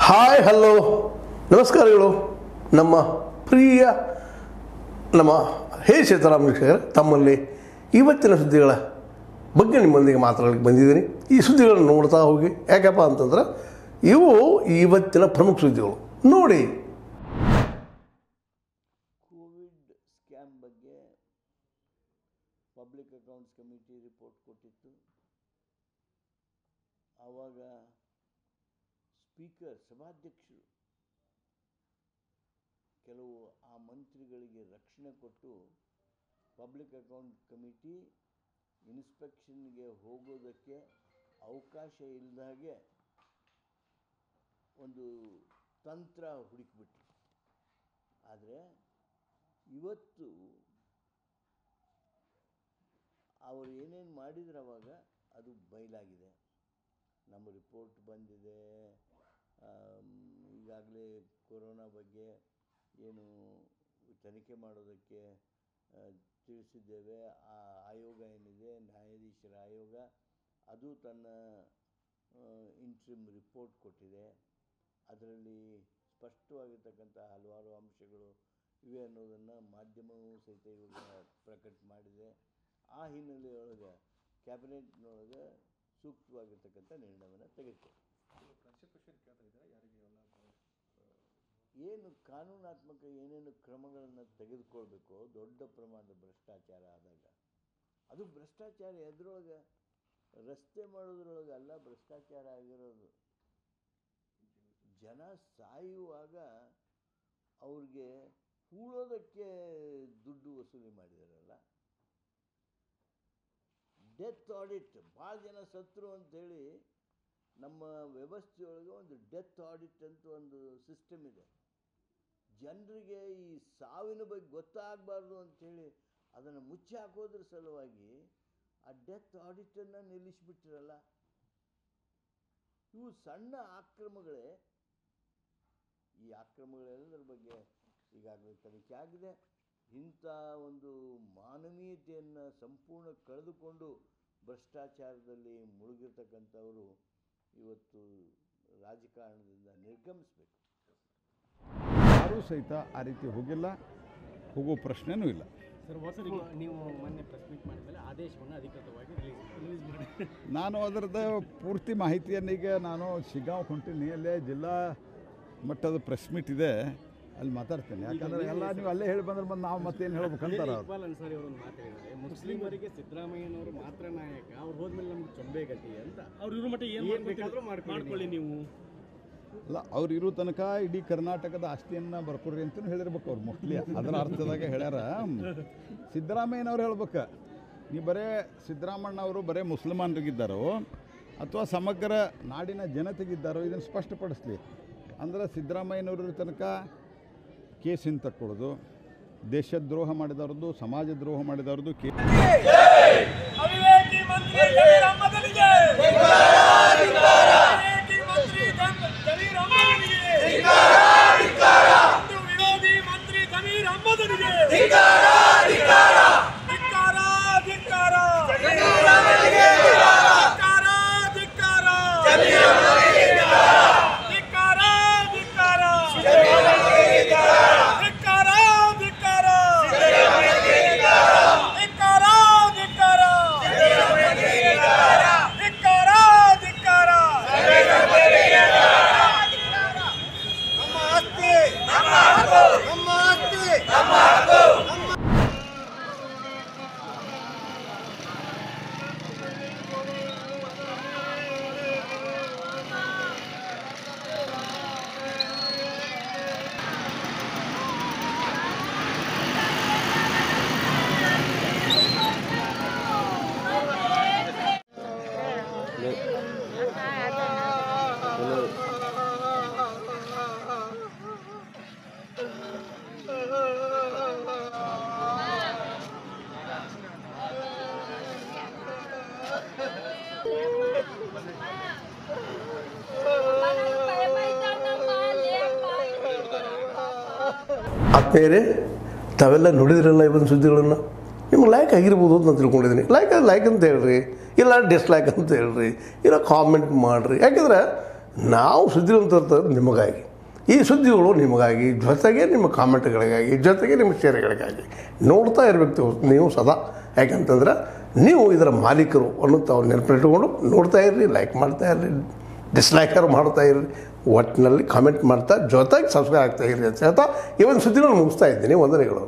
hi hello ನಮಸ್ಕಾರಗಳು ನಮ್ಮ ಪ್ರಿಯ ನಮ್ಮ ಹೇ ಸೀತಾರಾಮ ವೀಕ್ಷಕರೇ ತಮ್ಮಲ್ಲಿ ಇವತ್ತಿನ ಸುದ್ದಿಗಳ ಬಗ್ಗೆ ನಿಮ್ಮೊಂದಿಗೆ ಮಾತಾಡಲಿಕ್ಕೆ ಬಂದಿದ್ದೀನಿ ಈ ಸುದ್ದಿಗಳನ್ನು ನೋಡ್ತಾ ಹೋಗಿ ಯಾಕಪ್ಪ ಅಂತಂದ್ರೆ ಇವು ಇವತ್ತಿನ ಪ್ರಮುಖ ಸುದ್ದಿಗಳು ನೋಡಿ ಕೋವಿಡ್ ಸ್ಕ್ಯಾಮ್ ಬಗ್ಗೆ ಪಬ್ಲಿಕ್ ಅಕೌಂಟ್ಸ್ ಕಮಿಟಿ ರಿಪೋರ್ಟ್ ಕೊಟ್ಟಿತ್ತು ಆವಾಗ ಸ್ಪೀಕರ್ ಸಭಾಧ್ಯಕ್ಷರು ಕೆಲವು ಆ ಮಂತ್ರಿಗಳಿಗೆ ರಕ್ಷಣೆ ಕೊಟ್ಟು ಪಬ್ಲಿಕ್ ಅಕೌಂಟ್ ಕಮಿಟಿ ಇನ್ಸ್ಪೆಕ್ಷನ್ಗೆ ಹೋಗೋದಕ್ಕೆ ಅವಕಾಶ ಇಲ್ಲದಾಗೆ ಒಂದು ತಂತ್ರ ಹುಡುಕಿಬಿಟ್ರು ಆದರೆ ಇವತ್ತು ಅವರು ಏನೇನು ಮಾಡಿದ್ರು ಅವಾಗ ಅದು ಬಯಲಾಗಿದೆ ನಮ್ಮ ರಿಪೋರ್ಟ್ ಬಂದಿದೆ ಈಗಾಗಲೇ ಕೊರೋನಾ ಬಗ್ಗೆ ಏನು ತನಿಖೆ ಮಾಡೋದಕ್ಕೆ ಆ, ತಿಳಿಸಿದ್ದೇವೆ ಆ ಆಯೋಗ ಏನಿದೆ ನ್ಯಾಯಾಧೀಶರ ಆಯೋಗ ಅದು ತನ್ನ ಇಂಟ್ರಿಮ್ ರಿಪೋರ್ಟ್ ಕೊಟ್ಟಿದೆ ಅದರಲ್ಲಿ ಸ್ಪಷ್ಟವಾಗಿರ್ತಕ್ಕಂಥ ಹಲವಾರು ಅಂಶಗಳು ಇವೆ ಅನ್ನೋದನ್ನು ಮಾಧ್ಯಮವೂ ಸಹಿತ ಇವಾಗ ಪ್ರಕಟ ಮಾಡಿದೆ ಆ ಹಿನ್ನೆಲೆಯೊಳಗೆ ಕ್ಯಾಬಿನೆಟ್ನೊಳಗೆ ಸೂಕ್ತವಾಗಿರ್ತಕ್ಕಂಥ ನಿರ್ಣಯವನ್ನು ತೆಗೆದುಕೊ ಏನು ಕಾನೂನಾತ್ಮಕ ಏನೇನು ಕ್ರಮಗಳನ್ನು ತೆಗೆದುಕೊಳ್ಬೇಕೋ ದೊಡ್ಡ ಪ್ರಮಾಣದ ಭ್ರಷ್ಟಾಚಾರ ಆದಾಗ ಅದು ಭ್ರಷ್ಟಾಚಾರ ಎದ್ರೊಳಗೆ ರಸ್ತೆ ಮಾಡೋದ್ರೊಳಗೆ ಅಲ್ಲ ಭ್ರಷ್ಟಾಚಾರ ಆಗಿರೋದು ಜನ ಸಾಯುವಾಗ ಅವ್ರಿಗೆ ಹೂಳೋದಕ್ಕೆ ದುಡ್ಡು ವಸೂಲಿ ಮಾಡಿದಾರಲ್ಲ ಡೆತ್ ಆಡಿಟ್ ಭಾಳ ಜನ ಸತ್ರು ಅಂಥೇಳಿ ನಮ್ಮ ವ್ಯವಸ್ಥೆಯೊಳಗೆ ಒಂದು ಡೆತ್ ಆಡಿಟ್ ಅಂತ ಒಂದು ಸಿಸ್ಟಮ್ ಇದೆ ಜನರಿಗೆ ಈ ಸಾವಿನ ಬಗ್ಗೆ ಗೊತ್ತಾಗಬಾರ್ದು ಅಂಥೇಳಿ ಅದನ್ನು ಮುಚ್ಚಿ ಹಾಕೋದ್ರ ಸಲುವಾಗಿ ಆ ಡೆತ್ ಆಡಿಟನ್ನು ನಿಲ್ಲಿಸಿಬಿಟ್ಟಿರಲ್ಲ ಇವು ಸಣ್ಣ ಆಕ್ರಮಗಳೇ ಈ ಆಕ್ರಮಗಳೆಲ್ಲದರ ಬಗ್ಗೆ ಈಗಾಗಲೇ ತನಿಖೆ ಆಗಿದೆ ಇಂಥ ಒಂದು ಮಾನವೀಯತೆಯನ್ನು ಸಂಪೂರ್ಣ ಕಳೆದುಕೊಂಡು ಭ್ರಷ್ಟಾಚಾರದಲ್ಲಿ ಮುಳುಗಿರ್ತಕ್ಕಂಥವರು ಇವತ್ತು ರಾಜಕಾರಣದಿಂದ ನಿರ್ಗಮಿಸಬೇಕು ಯಾರೂ ಸಹಿತ ಆ ರೀತಿ ಹೋಗಿಲ್ಲ ಹೋಗೋ ಪ್ರಶ್ನೆನೂ ಇಲ್ಲ ಸರ್ ಹೊಸ ನೀವು ಮೊನ್ನೆ ಪ್ರೆಸ್ ಮೀಟ್ ಮಾಡಿದ್ಮೇಲೆ ಆದೇಶವನ್ನು ಅಧಿಕೃತವಾಗಿ ರಿಲೀಸ್ ರಿಲೀಸ್ ಮಾಡಿ ನಾನು ಅದರದ್ದು ಪೂರ್ತಿ ಮಾಹಿತಿಯನ್ನು ಈಗ ನಾನು ಶಿಗಾಂವ್ ಹೊಂಟೀನಿ ಅಲ್ಲೇ ಜಿಲ್ಲಾ ಮಟ್ಟದ ಪ್ರೆಸ್ ಮೀಟ್ ಇದೆ ಅಲ್ಲಿ ಮಾತಾಡ್ತೇನೆ ಯಾಕಂದ್ರೆ ಎಲ್ಲ ನೀವು ಅಲ್ಲೇ ಹೇಳಿ ಬಂದ್ರೆ ಬಂದು ನಾವು ಮತ್ತೇನು ಹೇಳ್ಬೇಕಂತಾರೆ ಅವ್ರು ಇಕ್ಬಾಲ್ ಅನ್ಸಾರಿ ಅವರು ಒಂದು ಮಾತು ಹೇಳಿದ್ದಾರೆ ಮುಸ್ಲಿಮರಿಗೆ ಸಿದ್ದರಾಮಯ್ಯನವರು ಮಾತ್ರ ನಾಯಕ ಅವ್ರು ಹೋದ್ಮೇಲೆ ನಮ್ಗೆ ಚೊಂಬೆ ಗತಿ ಅಂತ ಅವ್ರು ಇರೋ ಮಟ್ಟ ಏನು ಏನ್ ಬೇಕಾದ್ರೂ ಮಾಡ್ಕೊಳ್ಳಿ ನೀವು ಅಲ್ಲ ಅವ್ರು ಇರೋ ತನಕ ಇಡೀ ಕರ್ನಾಟಕದ ಆಸ್ತಿಯನ್ನು ಬರ್ಕೊಡ್ರಿ ಅಂತಲೂ ಹೇಳಿರ್ಬೇಕು ಅವ್ರು ಮೋಸ್ಟ್ಲಿ ಅದರ ಅರ್ಥದಾಗ ಹೇಳ್ಯಾರ ಸಿದ್ದರಾಮಯ್ಯನವ್ರು ಹೇಳ್ಬೇಕು ನೀವು ಬರೇ ಸಿದ್ದರಾಮಣ್ಣವರು ಬರೇ ಮುಸಲ್ಮಾನರಿಗಿದ್ದಾರೋ ಅಥವಾ ಸಮಗ್ರ ನಾಡಿನ ಜನತೆಗಿದ್ದಾರೋ ಇದನ್ನು ಸ್ಪಷ್ಟಪಡಿಸ್ಲಿ ಅಂದ್ರೆ ಸಿದ್ದರಾಮಯ್ಯನವ್ರ ಇರೋ ತನಕ ಕೇಸ್ ಹಿಂತಕ್ಕೊಳ್ಳೋದು ದೇಶದ್ರೋಹ ಮಾಡಿದವ್ರದ್ದು ಸಮಾಜ ದ್ರೋಹ ಮಾಡಿದವ್ರದ್ದು ಕೇ ಅವಿವೇಕಿ ಮಂತ್ರಿ ಜಮೀರ್ ಅಹ್ಮದನಿಗೆ ಅವಿವೇಕಿ ಮಂತ್ರಿ ಜಮ್- ಜಮೀರ್ ಅಹ್ಮದನಿಗೆ ಹಿಂದೂ ವಿರೋಧಿ ಮಂತ್ರಿ ಜಮೀರ್ ಅಹ್ಮದನಿಗೆ ಧಿಕ್ಕಾರ ಧಿಕ್ಕಾರ ಧಿಕ್ಕಾರ ಧಿಕ್ಕಾರ ಧಿಕ್ಕಾರ ಧಿಕ್ಕಾರ ಧಿಕ್ಕಾರ ಧಿಕ್ಕಾರ ಧಿಕ್ಕಾರ ಧಿಕ್ಕಾರ ಧಿಕ್ಕಾರ ಧಿಕ್ಕಾರ ಧಿಕ್ಕಾರ ನಮ್ಮ ಆಸ್ತಿ ನಮ್ಮ ಹಕ್ಕು ನಮ್ಮ ಆಸ್ತಿ ನಮ್ಮ ಹಕ್ಕು ಆತ್ಮೀಯರೇ ತಾವೆಲ್ಲ ನೋಡಿದ್ರಲ್ಲ ಇವತ್ತು ಸುದ್ದಿಗಳನ್ನು ನಿಮ್ಗೆ ಲೈಕ್ ಆಗಿರ್ಬೋದು ಅಂತ ನಾನು ತಿಳ್ಕೊಂಡಿದ್ದೀನಿ ಲೈಕ್ ಲೈಕ್ ಅಂತ ಹೇಳ್ರಿ ಇಲ್ಲ ಡಿಸ್ಲೈಕ್ ಅಂತ ಹೇಳ್ರಿ ಇಲ್ಲ ಕಾಮೆಂಟ್ ಮಾಡಿರಿ ಯಾಕೆಂದ್ರೆ ನಾವು ಸುದ್ದಿಗಳನ್ನು ತರ್ತಾರೆ ನಿಮಗಾಗಿ ಈ ಸುದ್ದಿಗಳು ನಿಮಗಾಗಿ ಜೊತೆಗೆ ನಿಮ್ಮ ಕಾಮೆಂಟ್ಗಳಿಗಾಗಿ ಜೊತೆಗೆ ನಿಮ್ಮ ಶೇರ್ಗಳಿಗಾಗಿ ನೋಡ್ತಾ ಇರಬೇಕು ನೀವು ಸದಾ ಯಾಕಂತಂದ್ರೆ ನೀವು ಇದರ ಮಾಲೀಕರು ಅನ್ನೋ ತಾವು ನೆನಪಿಟ್ಕೊಂಡು ನೋಡ್ತಾ ಇರ್ರಿ ಲೈಕ್ ಮಾಡ್ತಾ ಇರ್ರಿ ಡಿಸ್ಲೈಕರ್ ಮಾಡ್ತಾ ಇರ್ರಿ ಒಟ್ಟಿನಲ್ಲಿ ಕಾಮೆಂಟ್ ಮಾಡ್ತಾ ಜೊತೆಗೆ ಸಬ್ಸ್ಕ್ರೈಬ್ ಆಗ್ತಾ ಇರ್ರಿ ಅಂತ ಹೇಳ್ತಾ ಈ ಒಂದು ಸುದ್ದಿಗಳನ್ನು ಮುಗಿಸ್ತಾ ಇದ್ದೀನಿ ವಂದನೆಗಳು